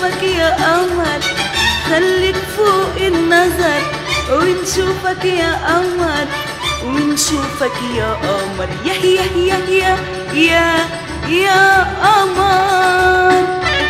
ونشوفك يا قمر خليك فوق النظر ونشوفك يا قمر ونشوفك يا قمر يا يا يا يا يا يا قمر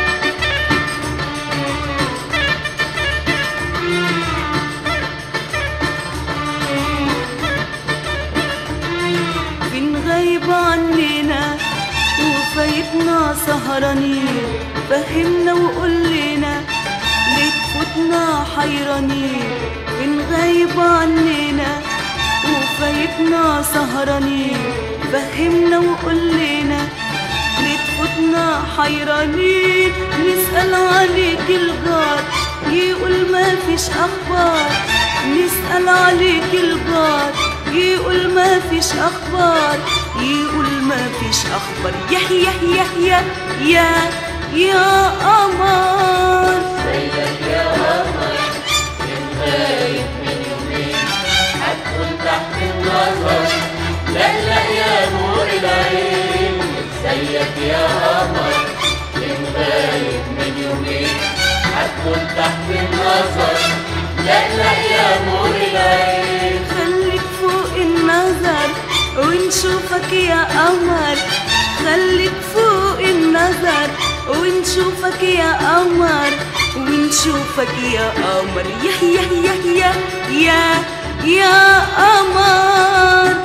فين غايب عننا وفايتنا سهرانين فهمنا وقول لنا ليه تفوتنا حيرانين فين غايب عننا وفايتنا سهرانين فهمنا وقول لنا ليه تفوتنا حيرانين نسأل عليك الجار يقول ما فيش أخبار نسأل عليك الجار يقول ما فيش أخبار يقول ما فيش أخبار يا يا يا يا يا يا قمر زيك يا قمر من غايب من يومين هتكون تحت النظر لا لا يا نور العين زيك يا قمر من غايب من يومين هتكون تحت النظر لا لا يا نور العين خليك فوق النظر ونشوفك يا قمر خليك فوق النظر ونشوفك يا قمر ونشوفك يا قمر يا يا يا يا يا يا قمر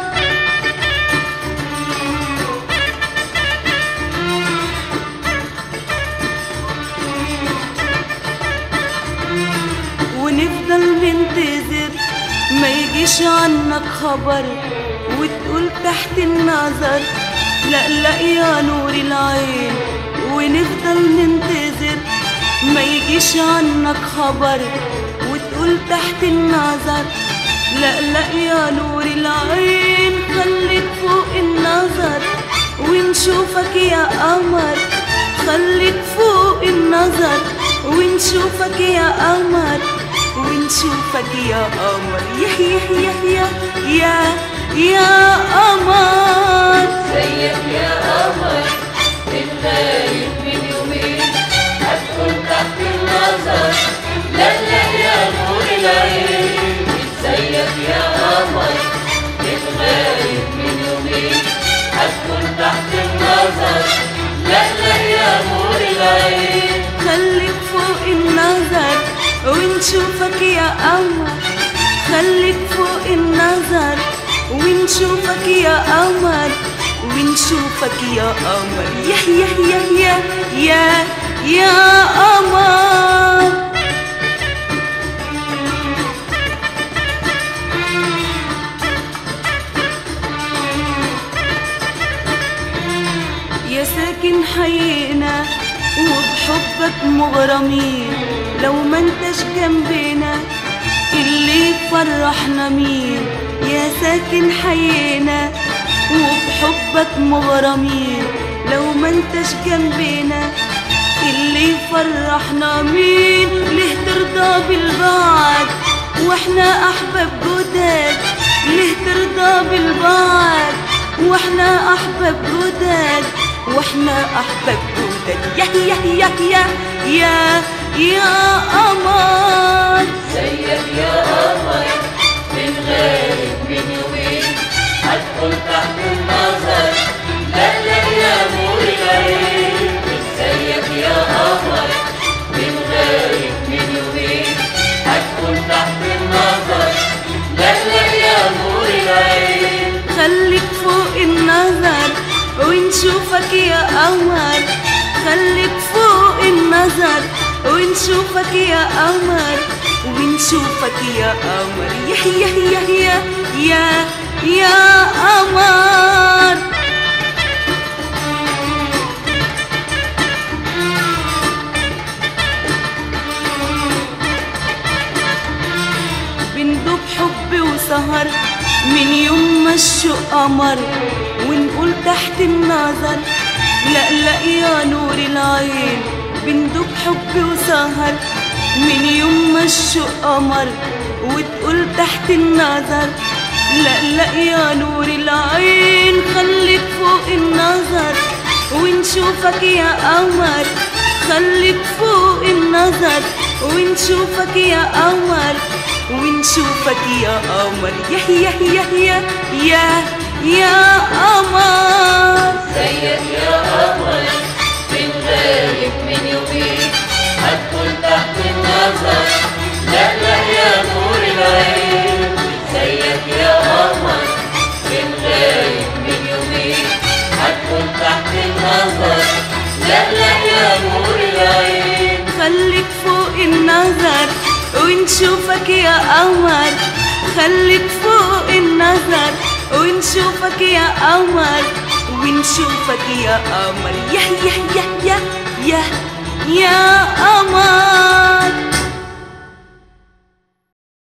ونفضل ننتظر ما يجيش عنك خبر وتقول تحت النظر لا لا يا نور العين ونفضل ننتظر ما يجيش عنك خبر وتقول تحت النظر لا لا يا نور العين خليك فوق النظر ونشوفك يا قمر خليك فوق النظر ونشوفك يا قمر ونشوفك يا قمر يا يا يا يا يا يا قمر زيك يا قمر من غايب من يومين هتكون تحت النظر لا لا يا نور العين زيك يا قمر من غايب من يومين هتكون تحت النظر لا لا يا نور العين خليك فوق النظر ونشوفك يا قمر خليك فوق النظر ونشوفك يا قمر ونشوفك يا قمر يا يا يا يا يا يا قمر يا ساكن حينا وبحبك مغرمين لو ما انتش جنبنا اللي يفرحنا مين يا ساكن حينا وبحبك مغرمين لو ما انتش جنبنا اللي يفرحنا مين ليه ترضى بالبعد واحنا احباب جداد ليه ترضى بالبعد واحنا احباب جداد واحنا احباب جداد يا يا يا يا يا يا قمر زيك يا قمر من غايب من يومين هتكون تحت النظر لا لا يا نور العين زيك يا قمر من غايب من يومين هتكون تحت النظر لا لا يا نور العين خليك فوق النظر ونشوفك يا قمر خليك فوق النظر ونشوفك يا قمر ونشوفك يا قمر يا يا يا يا يا يا قمر بندوب حب وسهر من يوم ما الشوق قمر ونقول تحت النظر لا لا يا نور العين بندوب حب وسهر من يوم ما الشوق قمر وتقول تحت النظر لا لا يا نور العين خليك فوق النظر ونشوفك يا قمر خليك فوق النظر ونشوفك يا قمر ونشوفك يا قمر يا يا يا يا يا يا قمر زيك يا قمر من غايب من يومين هتكون تحت النظر لا لا يا نور العين زيك يا قمر من غايب من يومين هتكون تحت النظر لا لا يا نور العين خليك فوق النظر ونشوفك يا قمر خليك فوق النظر ونشوفك يا قمر ونشوفك يا قمر يا يا يا يا يا يا قمر